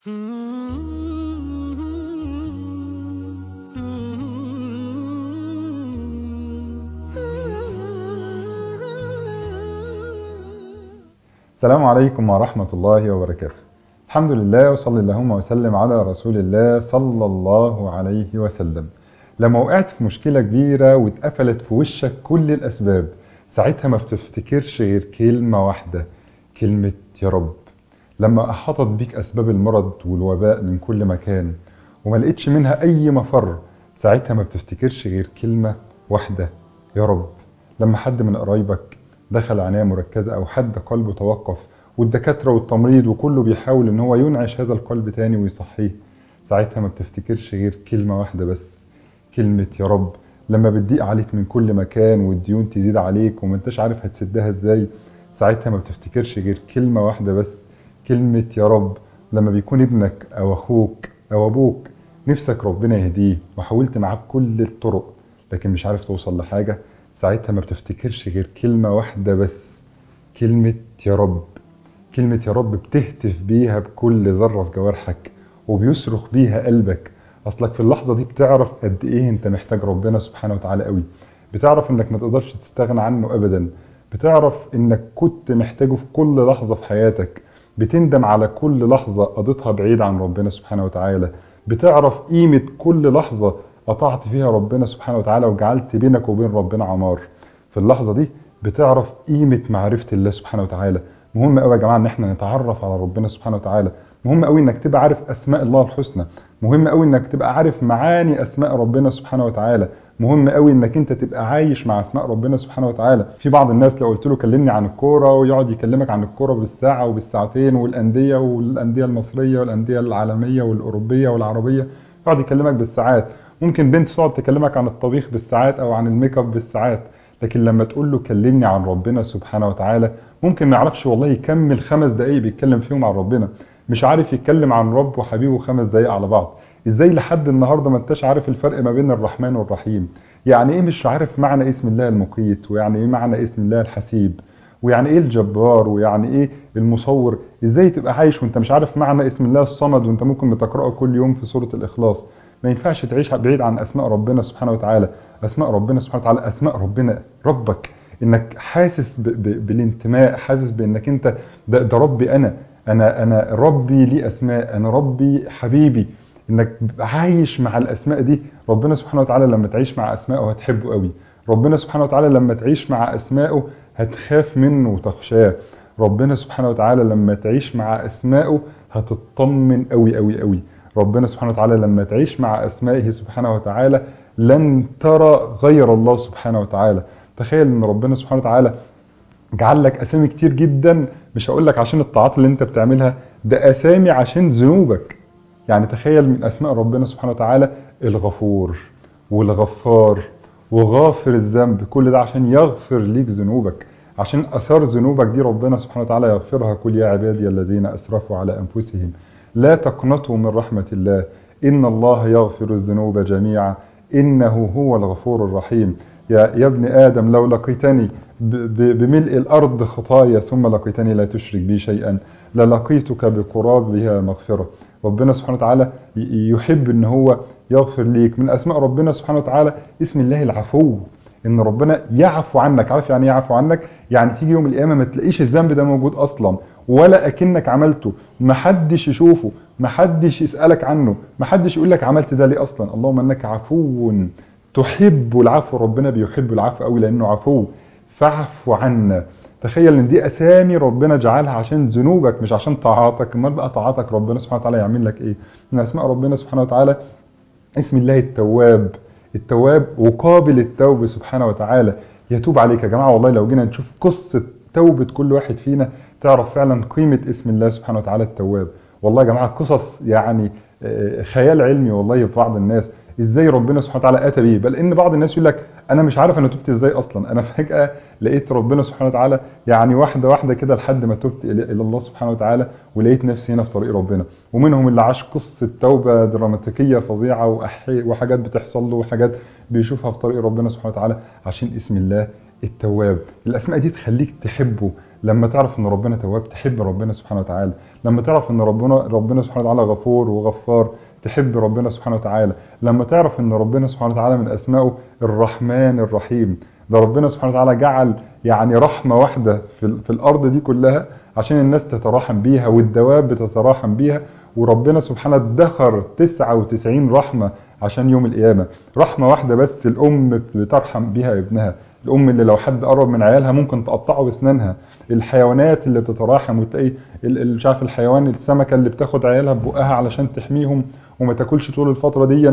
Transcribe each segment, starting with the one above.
السلام عليكم ورحمة الله وبركاته الحمد لله وصلى اللهم وسلم على رسول الله صلى الله عليه وسلم لما وقعت في مشكلة كبيرة واتقفلت في وشك كل الأسباب ساعتها ما بتفتكرش غير كلمة واحدة كلمة يا رب لما أحاطت بيك أسباب المرض والوباء من كل مكان وما لقيتش منها أي مفر ساعتها ما بتفتكرش غير كلمة واحدة يا رب لما حد من قرايبك دخل عناية مركزة أو حد قلبه توقف والدكاترة والتمريض وكله بيحاول إن هو ينعش هذا القلب تاني ويصحيه ساعتها ما بتفتكرش غير كلمة واحدة بس كلمة يا رب لما بتضيق عليك من كل مكان والديون تزيد عليك وما انتش عارف هتسدها ازاي ساعتها ما بتفتكرش غير كلمة واحدة بس كلمة يا رب لما بيكون ابنك أو أخوك أو أبوك نفسك ربنا يهديه وحاولت معاه بكل الطرق لكن مش عارف توصل لحاجة ساعتها ما بتفتكرش غير كلمة واحدة بس كلمة يا رب كلمة يا رب بتهتف بيها بكل ذرة في جوارحك وبيصرخ بيها قلبك أصلك في اللحظة دي بتعرف قد إيه أنت محتاج ربنا سبحانه وتعالى قوي بتعرف إنك ما تقدرش تستغنى عنه أبدا بتعرف إنك كنت محتاجه في كل لحظة في حياتك بتندم على كل لحظة قضيتها بعيد عن ربنا سبحانه وتعالى بتعرف قيمة كل لحظة قطعت فيها ربنا سبحانه وتعالى وجعلت بينك وبين ربنا عمار في اللحظة دي بتعرف قيمة معرفة الله سبحانه وتعالى مهم قوي يا جماعة ان احنا نتعرف على ربنا سبحانه وتعالى مهم قوي انك تبقى عارف اسماء الله الحسنى مهم قوي انك تبقى عارف معاني اسماء ربنا سبحانه وتعالى مهم قوي انك انت تبقى عايش مع اسماء ربنا سبحانه وتعالى في بعض الناس لو قلت له كلمني عن الكوره ويقعد يكلمك عن الكوره بالساعه وبالساعتين والانديه والانديه المصريه والانديه العالميه والاوروبيه والعربيه يقعد يكلمك بالساعات ممكن بنت تقعد تكلمك عن الطبيخ بالساعات او عن الميك اب بالساعات لكن لما تقول له كلمني عن ربنا سبحانه وتعالى ممكن ما يعرفش والله يكمل خمس دقايق بيتكلم فيهم عن ربنا مش عارف يتكلم عن رب وحبيبه خمس دقايق على بعض ازاي لحد النهارده ما انتش عارف الفرق ما بين الرحمن والرحيم يعني ايه مش عارف معنى اسم الله المقيت ويعني ايه معنى اسم الله الحسيب ويعني ايه الجبار ويعني ايه المصور ازاي تبقى عايش وانت مش عارف معنى اسم الله الصمد وانت ممكن بتقراه كل يوم في سوره الاخلاص ما ينفعش تعيش بعيد عن اسماء ربنا سبحانه وتعالى اسماء ربنا سبحانه وتعالى اسماء ربنا ربك انك حاسس ب ب بالانتماء حاسس بانك انت ده, ده ربي انا انا انا ربي لي اسماء انا ربي حبيبي انك عايش مع الاسماء دي ربنا سبحانه وتعالى لما تعيش مع اسمائه هتحبه قوي ربنا سبحانه وتعالى لما تعيش مع اسمائه هتخاف منه وتخشاه ربنا سبحانه وتعالى لما تعيش مع اسمائه هتطمن قوي قوي قوي ربنا سبحانه وتعالى لما تعيش مع اسمائه سبحانه وتعالى لن ترى غير الله سبحانه وتعالى تخيل ان ربنا سبحانه وتعالى جعل لك اسامي كتير جدا مش هقول لك عشان الطاعات اللي انت بتعملها ده اسامي عشان ذنوبك يعني تخيل من اسماء ربنا سبحانه وتعالى الغفور والغفار وغافر الذنب كل ده عشان يغفر ليك ذنوبك عشان اثار ذنوبك دي ربنا سبحانه وتعالى يغفرها كل يا عبادي الذين اسرفوا على انفسهم لا تقنطوا من رحمه الله ان الله يغفر الذنوب جميعا انه هو الغفور الرحيم يا, يا ابن آدم لو لقيتني بملء الأرض خطايا ثم لقيتني لا تشرك بي شيئا للقيتك بقرابها مغفرة ربنا سبحانه وتعالى يحب ان هو يغفر ليك من أسماء ربنا سبحانه وتعالى اسم الله العفو ان ربنا يعفو عنك عارف يعني يعفو عنك يعني تيجي يوم القيامة ما تلاقيش الذنب ده موجود أصلا ولا أكنك عملته محدش يشوفه محدش يسألك عنه محدش يقول لك عملت ده ليه أصلا اللهم أنك عفو تحب العفو ربنا بيحب العفو قوي لانه عفو فاعف عنا تخيل ان دي اسامي ربنا جعلها عشان ذنوبك مش عشان طاعاتك امال بقى طاعاتك ربنا سبحانه وتعالى يعمل لك ايه من اسماء ربنا سبحانه وتعالى اسم الله التواب التواب وقابل التوب سبحانه وتعالى يتوب عليك يا جماعه والله لو جينا نشوف قصه توبه كل واحد فينا تعرف فعلا قيمه اسم الله سبحانه وتعالى التواب والله يا جماعه قصص يعني خيال علمي والله في بعض الناس ازاي ربنا سبحانه وتعالى اتى بيه بل ان بعض الناس يقول لك انا مش عارف انا تبت ازاي اصلا انا فجاه لقيت ربنا سبحانه وتعالى يعني واحده واحده كده لحد ما تبت الى الله سبحانه وتعالى ولقيت نفسي هنا في طريق ربنا ومنهم اللي عاش قصه توبه دراماتيكيه فظيعه وحاجات بتحصل له وحاجات بيشوفها في طريق ربنا سبحانه وتعالى عشان اسم الله التواب الاسماء دي تخليك تحبه لما تعرف ان ربنا تواب تحب ربنا سبحانه وتعالى لما تعرف ان ربنا ربنا سبحانه وتعالى غفور وغفار تحب ربنا سبحانه وتعالى لما تعرف ان ربنا سبحانه وتعالى من اسمائه الرحمن الرحيم ده ربنا سبحانه وتعالى جعل يعني رحمة واحدة في, في الارض دي كلها عشان الناس تتراحم بيها والدواب بتتراحم بيها وربنا سبحانه ادخر 99 رحمة عشان يوم القيامة رحمة واحدة بس الام بترحم بيها ابنها الام اللي لو حد قرب من عيالها ممكن تقطعه باسنانها الحيوانات اللي بتتراحم وتلاقي مش عارف الحيوان السمكه اللي بتاخد عيالها ببقها علشان تحميهم وما تاكلش طول الفتره دي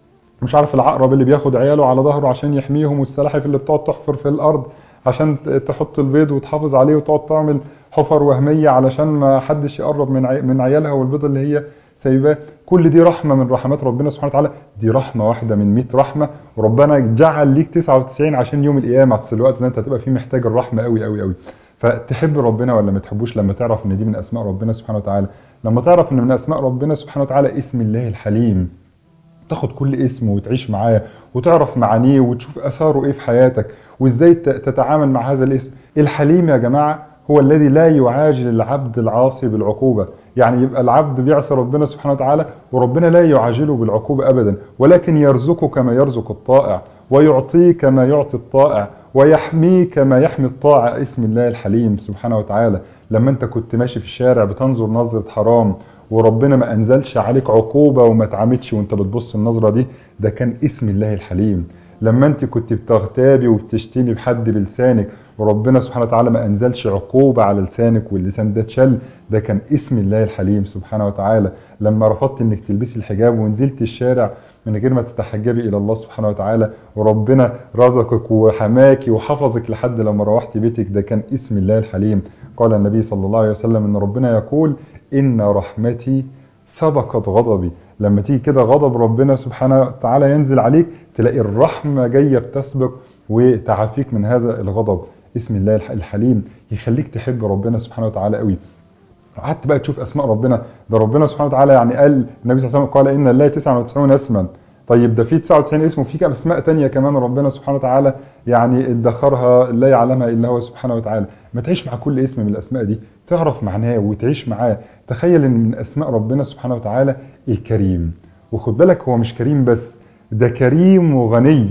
مش عارف العقرب اللي بياخد عياله على ظهره عشان يحميهم والسلاحف اللي بتقعد تحفر في الارض عشان تحط البيض وتحافظ عليه وتقعد تعمل حفر وهميه علشان ما حدش يقرب من من عيالها والبيض اللي هي سايباه كل دي رحمة من رحمات ربنا سبحانه وتعالى دي رحمة واحدة من 100 رحمة وربنا جعل ليك 99 عشان يوم القيامة في الوقت ده انت هتبقى فيه محتاج الرحمة قوي قوي قوي فتحب ربنا ولا ما تحبوش لما تعرف ان دي من اسماء ربنا سبحانه وتعالى لما تعرف ان من اسماء ربنا سبحانه وتعالى اسم الله الحليم تاخد كل اسم وتعيش معاه وتعرف معانيه وتشوف اثاره ايه في حياتك وازاي تتعامل مع هذا الاسم الحليم يا جماعه هو الذي لا يعاجل العبد العاصي بالعقوبة يعني يبقى العبد بيعصي ربنا سبحانه وتعالى وربنا لا يعاجله بالعقوبة أبدا ولكن يرزقه كما يرزق الطائع ويعطيه كما يعطي الطائع ويحميه كما يحمي الطائع اسم الله الحليم سبحانه وتعالى لما انت كنت ماشي في الشارع بتنظر نظرة حرام وربنا ما انزلش عليك عقوبة وما تعمدش وانت بتبص النظرة دي ده كان اسم الله الحليم لما انت كنت بتغتابي وبتشتمي بحد بلسانك وربنا سبحانه وتعالى ما انزلش عقوبة على لسانك واللسان ده اتشل ده كان اسم الله الحليم سبحانه وتعالى لما رفضت انك تلبسي الحجاب ونزلت الشارع من غير ما تتحجبي الى الله سبحانه وتعالى وربنا رزقك وحماكي وحفظك لحد لما روحتي بيتك ده كان اسم الله الحليم قال النبي صلى الله عليه وسلم ان ربنا يقول ان رحمتي سبقت غضبي لما تيجي كده غضب ربنا سبحانه وتعالى ينزل عليك تلاقي الرحمة جاية بتسبق وتعافيك من هذا الغضب اسم الله الحليم يخليك تحب ربنا سبحانه وتعالى قوي قعدت بقى تشوف اسماء ربنا ده ربنا سبحانه وتعالى يعني قال النبي صلى الله عليه وسلم قال ان الله 99 اسما طيب ده في 99 اسم وفي كام اسماء تانية كمان ربنا سبحانه وتعالى يعني ادخرها لا يعلمها الا هو سبحانه وتعالى ما تعيش مع كل اسم من الاسماء دي تعرف معناه وتعيش معاه تخيل ان من اسماء ربنا سبحانه وتعالى الكريم وخد بالك هو مش كريم بس ده كريم وغني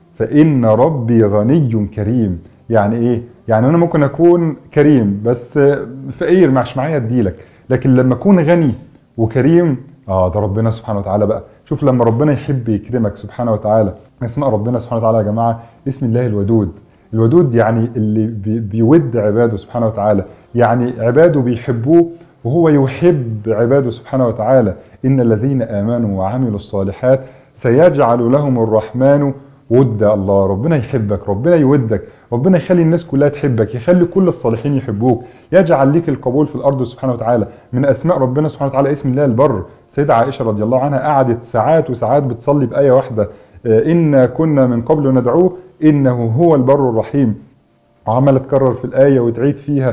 فان ربي غني كريم يعني ايه يعني انا ممكن اكون كريم بس فقير مش معايا اديلك لكن لما اكون غني وكريم اه ده ربنا سبحانه وتعالى بقى شوف لما ربنا يحب يكرمك سبحانه وتعالى اسماء ربنا سبحانه وتعالى يا جماعه اسم الله الودود الودود يعني اللي بيود عباده سبحانه وتعالى يعني عباده بيحبوه وهو يحب عباده سبحانه وتعالى ان الذين امنوا وعملوا الصالحات سيجعل لهم الرحمن ود الله ربنا يحبك ربنا يودك ربنا يخلي الناس كلها تحبك يخلي كل الصالحين يحبوك يجعل ليك القبول في الارض سبحانه وتعالى من اسماء ربنا سبحانه وتعالى اسم الله البر سيدة عائشة رضي الله عنها قعدت ساعات وساعات بتصلي بآية واحدة إن كنا من قبل ندعوه إنه هو البر الرحيم وعمالة تكرر في الآية وتعيد فيها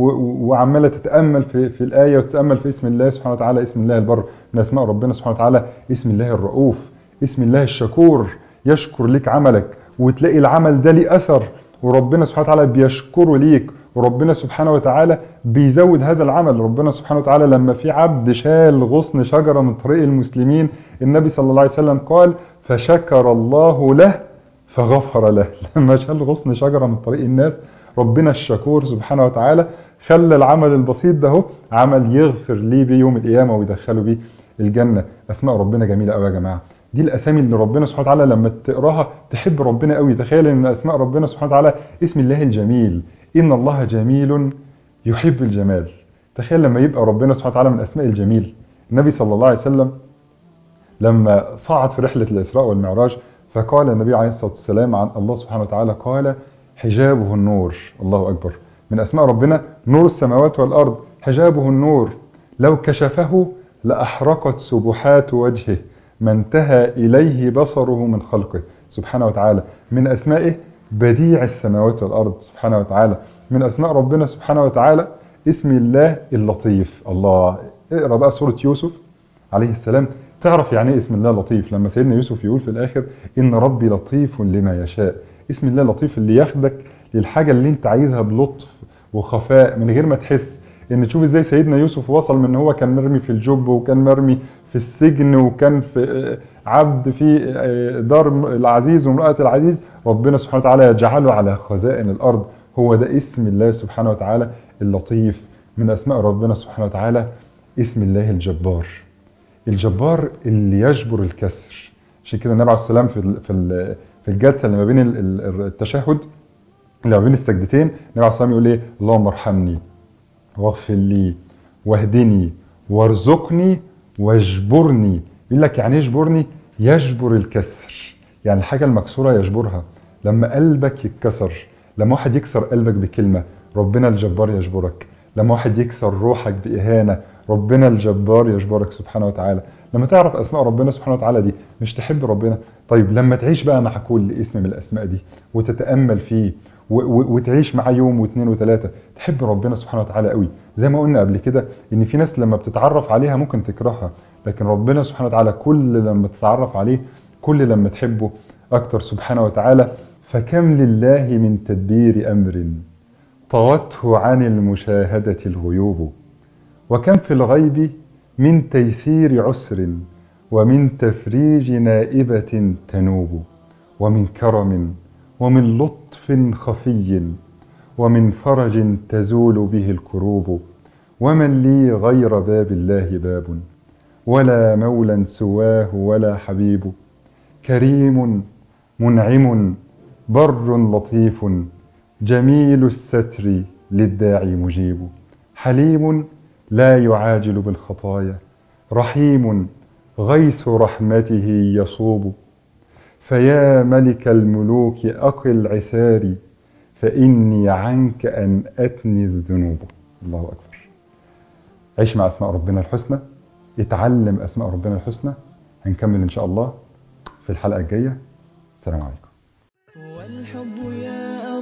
وعمالة تتأمل في, في الآية وتتأمل في اسم الله سبحانه وتعالى اسم الله البر من أسماء ربنا سبحانه وتعالى اسم الله الرؤوف اسم الله الشكور يشكر لك عملك وتلاقي العمل ده ليه أثر وربنا سبحانه وتعالى بيشكره ليك وربنا سبحانه وتعالى بيزود هذا العمل ربنا سبحانه وتعالى لما في عبد شال غصن شجرة من طريق المسلمين النبي صلى الله عليه وسلم قال فشكر الله له فغفر له لما شال غصن شجرة من طريق الناس ربنا الشكور سبحانه وتعالى خلى العمل البسيط ده عمل يغفر ليه بيه يوم القيامة ويدخله بيه الجنة أسماء ربنا جميلة قوي يا جماعة دي الاسامي اللي ربنا سبحانه وتعالى لما تقراها تحب ربنا قوي تخيل ان اسماء ربنا سبحانه وتعالى اسم الله الجميل ان الله جميل يحب الجمال تخيل لما يبقى ربنا سبحانه وتعالى من اسماء الجميل النبي صلى الله عليه وسلم لما صعد في رحله الاسراء والمعراج فقال النبي عليه الصلاه والسلام عن الله سبحانه وتعالى قال حجابه النور الله اكبر من اسماء ربنا نور السماوات والارض حجابه النور لو كشفه لاحرقت سبحات وجهه ما انتهى إليه بصره من خلقه سبحانه وتعالى من أسمائه بديع السماوات والأرض سبحانه وتعالى من أسماء ربنا سبحانه وتعالى اسم الله اللطيف الله اقرأ بقى سورة يوسف عليه السلام تعرف يعني ايه اسم الله لطيف لما سيدنا يوسف يقول في الآخر إن ربي لطيف لما يشاء اسم الله لطيف اللي ياخدك للحاجة اللي انت عايزها بلطف وخفاء من غير ما تحس ان تشوف ازاي سيدنا يوسف وصل من ان هو كان مرمي في الجب وكان مرمي في السجن وكان في عبد في دار العزيز وامرأة العزيز ربنا سبحانه وتعالى يجعله على خزائن الارض هو ده اسم الله سبحانه وتعالى اللطيف من اسماء ربنا سبحانه وتعالى اسم الله الجبار الجبار اللي يجبر الكسر عشان كده النبي عليه السلام في في في الجلسه اللي ما بين التشهد اللي ما بين السجدتين النبي عليه السلام يقول ايه اللهم ارحمني واغفر لي واهدني وارزقني واجبرني يقول لك يعني ايه يجبرني يجبر الكسر يعني الحاجه المكسوره يجبرها لما قلبك يتكسر لما واحد يكسر قلبك بكلمه ربنا الجبار يجبرك لما واحد يكسر روحك بإهانة ربنا الجبار يجبرك سبحانه وتعالى لما تعرف أسماء ربنا سبحانه وتعالى دي مش تحب ربنا طيب لما تعيش بقى مع كل اسم من الأسماء دي وتتأمل فيه وتعيش معاه يوم واثنين وثلاثة تحب ربنا سبحانه وتعالى قوي زي ما قلنا قبل كده ان في ناس لما بتتعرف عليها ممكن تكرهها لكن ربنا سبحانه وتعالى كل لما تتعرف عليه كل لما تحبه اكتر سبحانه وتعالى فكم لله من تدبير امر طوته عن المشاهدة الغيوب وكم في الغيب من تيسير عسر ومن تفريج نائبة تنوب ومن كرم ومن لطف خفي ومن فرج تزول به الكروب ومن لي غير باب الله باب ولا مولى سواه ولا حبيب كريم منعم بر لطيف جميل الستر للداعي مجيب حليم لا يعاجل بالخطايا رحيم غيث رحمته يصوب فيا ملك الملوك أقل عساري فإني عنك أن أتني الذنوب الله أكبر عيش مع أسماء ربنا الحسنى اتعلم أسماء ربنا الحسنى هنكمل إن شاء الله في الحلقة الجاية السلام عليكم والحب يا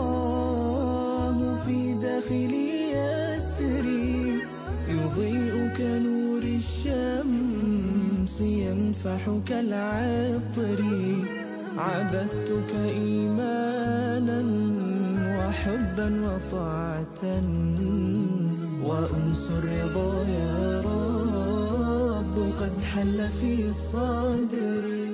الله في داخلي يسري يضيء كنور الشمس ينفح كالعطر عبدتك إيمانا وحبا وطاعة وأنس الرضا يا رب قد حل في صدري